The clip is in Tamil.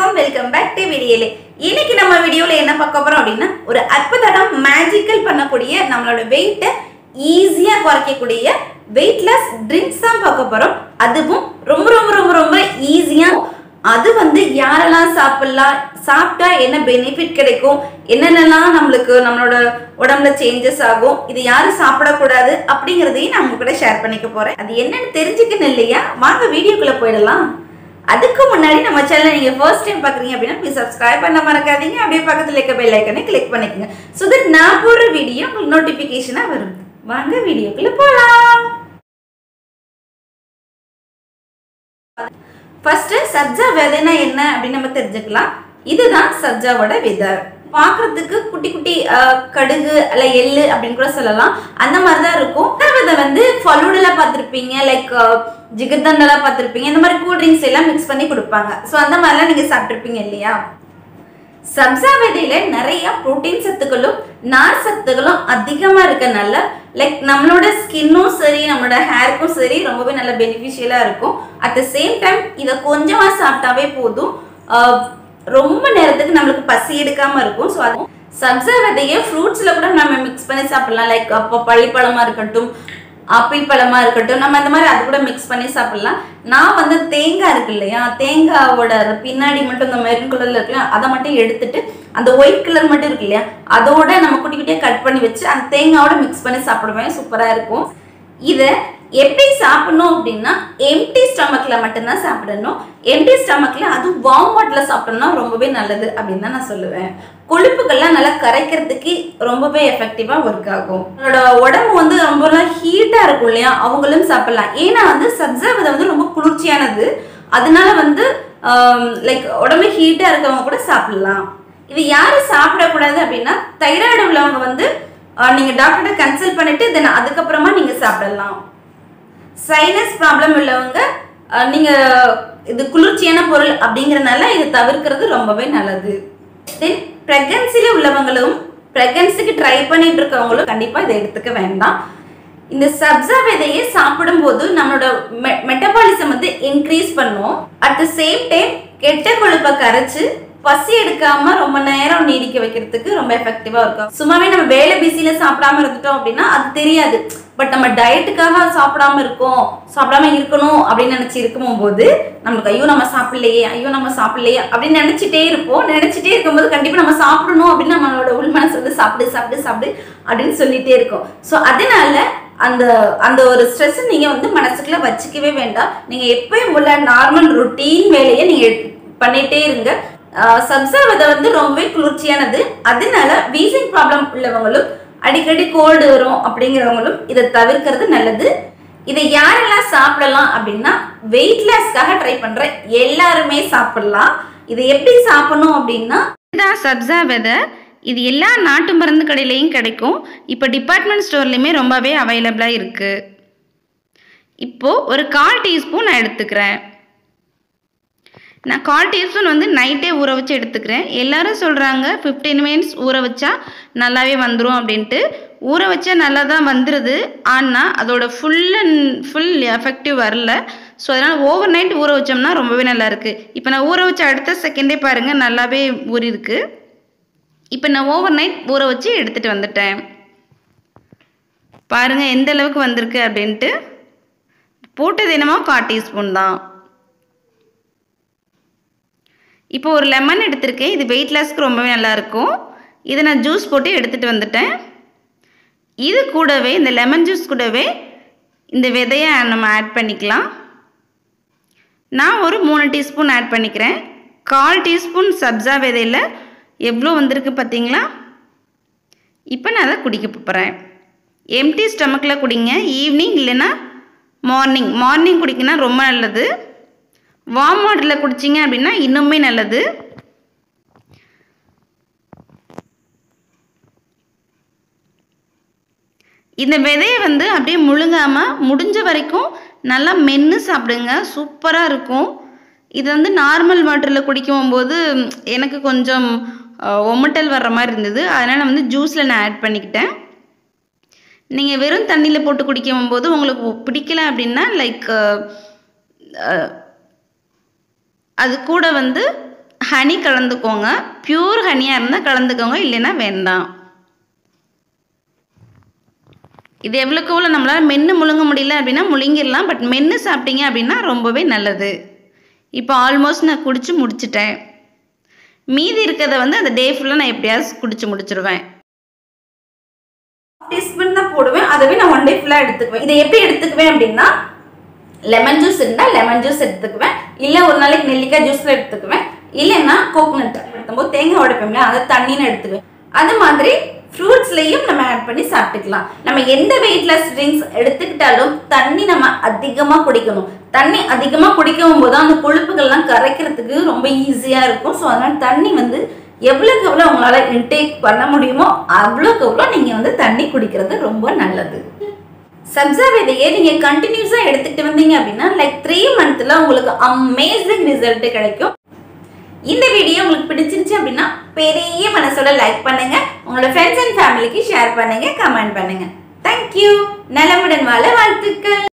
வணக்கம் வெல்கம் பேக் டு வீடியோலே இன்னைக்கு நம்ம வீடியோல என்ன பார்க்க போறோம் அப்படின்னா ஒரு அற்புதம் மேஜிக்கல் பண்ணக்கூடிய நம்மளோட வெயிட்டை ஈஸியா குறைக்கக்கூடிய வெயிட்லெஸ் ட்ரிங்க்ஸ் தான் பார்க்க போறோம் அதுவும் ரொம்ப ரொம்ப ரொம்ப ரொம்ப ஈஸியா அது வந்து யாரெல்லாம் சாப்பிடலாம் சாப்பிட்டா என்ன பெனிஃபிட் கிடைக்கும் என்னென்னலாம் நம்மளுக்கு நம்மளோட உடம்புல சேஞ்சஸ் ஆகும் இது யாரும் சாப்பிடக்கூடாது அப்படிங்கிறதையும் நான் உங்க கூட ஷேர் பண்ணிக்க போறேன் அது என்னன்னு தெரிஞ்சுக்கணும் இல்லையா வாங்க வீடியோக்குள்ள போயிடலாம் அதுக்கு முன்னாடி நம்ம சேனலை நீங்க ஃபர்ஸ்ட் டைம் பாக்குறீங்க அப்படின்னா ப்ளீஸ் சப்ஸ்கிரைப் பண்ண மறக்காதீங்க அப்படியே பக்கத்துல இருக்க பெல் ஐக்கனை கிளிக் பண்ணிக்கோங்க ஸோ தட் நான் போடுற வீடியோ உங்களுக்கு நோட்டிஃபிகேஷனா வரும் வாங்க வீடியோக்குள்ள போலாம் ஃபர்ஸ்ட் சப்ஜா விதைனா என்ன அப்படின்னு நம்ம தெரிஞ்சுக்கலாம் இதுதான் சப்ஜாவோட விதை பார்க்கறதுக்கு குட்டி குட்டி அஹ், கடுகு அல்ல எள்ளு அப்படின்னு கூட சொல்லலாம் அந்த மாதிரி தான் இருக்கும் இந்த விதை வந்து ஃபலூடல பார்த்துருப்பீங்க லைக் ஜிகர்தண்டெல்லாம் பார்த்துருப்பீங்க இந்த மாதிரி கூல் ட்ரிங்க்ஸ் எல்லாம் மிக்ஸ் பண்ணி கொடுப்பாங்க ஸோ அந்த மாதிரிலாம் நீங்கள் சாப்பிட்ருப்பீங்க இல்லையா சப்ஜா விதையில நிறைய புரோட்டீன் சத்துக்களும் நார் சத்துக்களும் அதிகமா இருக்கனால லைக் நம்மளோட ஸ்கின்னும் சரி நம்மளோட ஹேருக்கும் சரி ரொம்பவே நல்ல பெனிஃபிஷியலா இருக்கும் அட் த சேம் டைம் இதை கொஞ்சமா சாப்பிட்டாவே போதும் ஆஹ் ரொம்ப நேரத்துக்கு நம்மளுக்கு பசி எடுக்காம இருக்கும் ஸோ அது சப்ஜா விதையை ஃப்ரூட்ஸ்ல கூட நம்ம மிக்ஸ் பண்ணி சாப்பிடலாம் லைக் அப்போ பள்ளிப்பழமா இருக்கட்டும் ஆப்பிள் பழமா இருக்கட்டும் நம்ம அந்த மாதிரி அது கூட மிக்ஸ் பண்ணி சாப்பிடலாம் நான் வந்து தேங்காய் இருக்கு இல்லையா தேங்காவோட அந்த பின்னாடி மட்டும் இந்த மெரூன் கலர்ல இருக்குல்ல அதை மட்டும் எடுத்துட்டு அந்த ஒயிட் கலர் மட்டும் இருக்கு இல்லையா அதோட நம்ம குட்டி குட்டியா கட் பண்ணி வச்சு அந்த தேங்காவோட மிக்ஸ் பண்ணி சாப்பிடுவேன் சூப்பரா இருக்கும் இதை எப்படி சாப்பிடணும் அப்படின்னா எம்டி ஸ்டமக்ல மட்டும்தான் சாப்பிடணும் எம்டி ஸ்டமக்ல அதுவும் வார்ம் வாட்டர்ல சாப்பிட்டோம்னா ரொம்பவே நல்லது அப்படின்னு தான் நான் சொல்லுவேன் கொழுப்புகள்லாம் நல்லா கரைக்கிறதுக்கு ரொம்பவே எஃபெக்டிவா ஒர்க் ஆகும் அவங்களோட உடம்பு வந்து ரொம்ப ஹீட்டா இருக்கும் இல்லையா அவங்களும் சாப்பிடலாம் ஏன்னா வந்து சப்ஜா விதை வந்து ரொம்ப குளிர்ச்சியானது அதனால வந்து லைக் உடம்பு ஹீட்டா இருக்கவங்க கூட சாப்பிடலாம் இது யாரு சாப்பிடக்கூடாது அப்படின்னா தைராய்டு உள்ளவங்க வந்து ஆஹ், நீங்க டாக்டர்கிட்ட கன்சல்ட் பண்ணிட்டு தென் அதுக்கப்புறமா நீங்க சாப்பிடலாம் சைனஸ் ப்ராப்ளம் உள்ளவங்க அஹ், நீங்க இது குளிர்ச்சியான பொருள் அப்படிங்கறனால இதை தவிர்க்கிறது ரொம்பவே நல்லது தென் ப்ரெக்னன்சில உள்ளவங்களும் ப்ரெக்னன்சிக்கு ட்ரை பண்ணிட்டு இருக்கவங்களும் கண்டிப்பா இதை எடுத்துக்க வேண்டாம் இந்த சப்ஜா விதையை சாப்பிடும்போது நம்மளோட மெட்டபாலிசம் வந்து இன்க்ரீஸ் பண்ணும் அட் த சேம் டைம் கெட்ட கொழுப்பை கரைச்சு பசி எடுக்காம ரொம்ப நேரம் நீடிக்க வைக்கிறதுக்கு ரொம்ப எஃபெக்டிவா இருக்கும் சும்மாவே நம்ம வேலை பிஸியில சாப்பிடாம இருந்துட்டோம் அப்படின்னா அது தெரியாது பட் நம்ம டயட்டுக்காக சாப்பிடாம இருக்கோம் சாப்பிடாம இருக்கணும் அப்படின்னு நினைச்சு இருக்கும் போது நம்மளுக்கு ஐயோ நம்ம சாப்பிடலையே ஐயோ நம்ம சாப்பிடலையே அப்படின்னு நினைச்சிட்டே இருப்போம் நினைச்சிட்டே இருக்கும்போது கண்டிப்பா நம்ம சாப்பிடணும் அப்படின்னு நம்மளோட உள் மனசு வந்து சாப்பிடு சாப்பிடு சாப்பிடு அப்படின்னு சொல்லிட்டே இருக்கும் ஸோ அதனால அந்த அந்த ஒரு ஸ்ட்ரெஸ் நீங்க வந்து மனசுக்குள்ள வச்சுக்கவே வேண்டாம் நீங்க எப்பயும் உள்ள நார்மல் ரொட்டீன் வேலையை நீங்க பண்ணிட்டே இருங்க சப்சா விதை வந்து ரொம்பவே குளிர்ச்சியானது அதனால வீசிங் ப்ராப்ளம் உள்ளவங்களும் அடிக்கடி கோல்டு வரும் அப்படிங்கிறவங்களும் இதை தவிர்க்கிறது நல்லது இதை யாரெல்லாம் சாப்பிடலாம் அப்படின்னா வெயிட் லாஸ்க்காக ட்ரை பண்ற எல்லாருமே சாப்பிடலாம் இதை எப்படி சாப்பிடணும் அப்படின்னா இதுதான் சப்ஜா விதை இது எல்லா நாட்டு மருந்து கடையிலையும் கிடைக்கும் இப்போ டிபார்ட்மெண்ட் ஸ்டோர்லேயுமே ரொம்பவே அவைலபிளாக இருக்குது இப்போது ஒரு கால் டீஸ்பூன் நான் எடுத்துக்கிறேன் நான் கால் டீஸ்பூன் வந்து நைட்டே ஊற வச்சு எடுத்துக்கிறேன் எல்லாரும் சொல்கிறாங்க ஃபிஃப்டீன் மினிட்ஸ் ஊற வச்சா நல்லாவே வந்துடும் அப்படின்ட்டு ஊற வச்சா நல்லா தான் வந்துடுது ஆனால் அதோட ஃபுல் அண்ட் ஃபுல் எஃபெக்டிவ் வரல ஸோ அதனால் ஓவர் நைட் ஊற வச்சோம்னா ரொம்பவே நல்லா இருக்குது இப்போ நான் ஊற வச்ச அடுத்த செகண்டே பாருங்கள் நல்லாவே ஊறிருக்கு இப்போ நான் ஓவர் நைட் ஊற வச்சு எடுத்துகிட்டு வந்துட்டேன் பாருங்கள் எந்த அளவுக்கு வந்திருக்கு அப்படின்ட்டு போட்டது என்னமோ கால் டீஸ்பூன் தான் இப்போ ஒரு லெமன் எடுத்திருக்கேன் இது வெயிட் லாஸ்க்கு ரொம்பவே நல்லாயிருக்கும் இதை நான் ஜூஸ் போட்டு எடுத்துகிட்டு வந்துட்டேன் இது கூடவே இந்த லெமன் ஜூஸ் கூடவே இந்த விதையை நம்ம ஆட் பண்ணிக்கலாம் நான் ஒரு மூணு டீஸ்பூன் ஆட் பண்ணிக்கிறேன் கால் டீஸ்பூன் சப்ஜா விதையில் எவ்வளோ வந்திருக்கு பார்த்தீங்களா இப்போ நான் அதை குடிக்க போகிறேன் எம்டி ஸ்டமக்கில் குடிங்க ஈவினிங் இல்லைன்னா மார்னிங் மார்னிங் குடிக்கினா ரொம்ப நல்லது வார்ம் வாட்டரில் குடிச்சிங்க அப்படின்னா இன்னுமே நல்லது இந்த விதையை வந்து அப்படியே முழுங்காமல் முடிஞ்ச வரைக்கும் நல்லா மென்று சாப்பிடுங்க சூப்பராக இருக்கும் இது வந்து நார்மல் வாட்டரில் குடிக்கும் போது ம், எனக்கு கொஞ்சம் அஹ், ஒமட்டல் வர்ற மாதிரி இருந்தது அதனால் நான் வந்து ஜூஸில் நான் ஆட் பண்ணிக்கிட்டேன் நீங்கள் வெறும் தண்ணியில் போட்டு குடிக்கும் போது உங்களுக்கு பிடிக்கல அப்படின்னா லைக் அது கூட வந்து ஹனி கலந்துக்கோங்க பியூர் ஹனியாக இருந்தால் கலந்துக்கோங்க இல்லைன்னா வேண்டாம் இது எவ்வளோக்கு எவ்வளோ நம்மளால் மென்று முழுங்க முடியல அப்படின்னா முழுங்கிடலாம் பட் மென்று சாப்பிட்டீங்க அப்படின்னா ரொம்பவே நல்லது இப்போ ஆல்மோஸ்ட் நான் குடிச்சு முடிச்சிட்டேன் மீதி இருக்கிறத வந்து அந்த டே ஃபுல்லாக நான் எப்படியாவது குடிச்சு முடிச்சிருவேன் டீஸ்பூன் தான் போடுவேன் அதவே நான் ஒன் டே ஃபுல்லாக எடுத்துக்குவேன் இதை எப்படி எடுத்துக்குவேன் அப்படின்னா லெமன் ஜூஸ் இருந்தால் லெமன் ஜூஸ் எடுத்துக்குவேன் இல்லை ஒரு நாளைக்கு நெல்லிக்காய் ஜூஸில் எடுத்துக்குவேன் இல்லைன்னா கோகோனட் எடுத்தும்போது தேங்காய் உடைப்போம்ல அதை தண்ணின்னு எடுத்துக்குவேன் அது மாதிரி ஃப்ரூட்ஸ்லையும் நம்ம ஆட் பண்ணி சாப்பிட்டுக்கலாம் நம்ம எந்த வெயிட்லெஸ் ட்ரிங்க்ஸ் எடுத்துக்கிட்டாலும் தண்ணி நம்ம அதிகமாக குடிக்கணும் தண்ணி அதிகமாக குடிக்கும் போது அந்த கொழுப்புகள்லாம் கரைக்கிறதுக்கு ரொம்ப ஈஸியாக இருக்கும் ஸோ அதனால் தண்ணி வந்து எவ்வளோக்கு எவ்வளோ உங்களால் இன்டேக் பண்ண முடியுமோ அவ்வளோக்கு எவ்வளோ நீங்கள் வந்து தண்ணி குடிக்கிறது ரொம்ப நல்லது சப்ஜா விதையை நீங்கள் கண்டினியூஸாக எடுத்துக்கிட்டு வந்தீங்க அப்படின்னா லைக் த்ரீ மந்த்தில் உங்களுக்கு அமேசிங் ரிசல்ட் கிடைக்கும் இந்த வீடியோ உங்களுக்கு பிடிச்சிருந்துச்சு அப்படின்னா பெரிய மனசோட லைக் பண்ணுங்க உங்களோட ஃப்ரெண்ட்ஸ் அண்ட் ஃபேமிலிக்கு ஷேர் பண்ணுங்க கமெண்ட் பண்ணுங்க தேங்க்யூ நலமுடன் வாழ வாழ்த்துக்கள்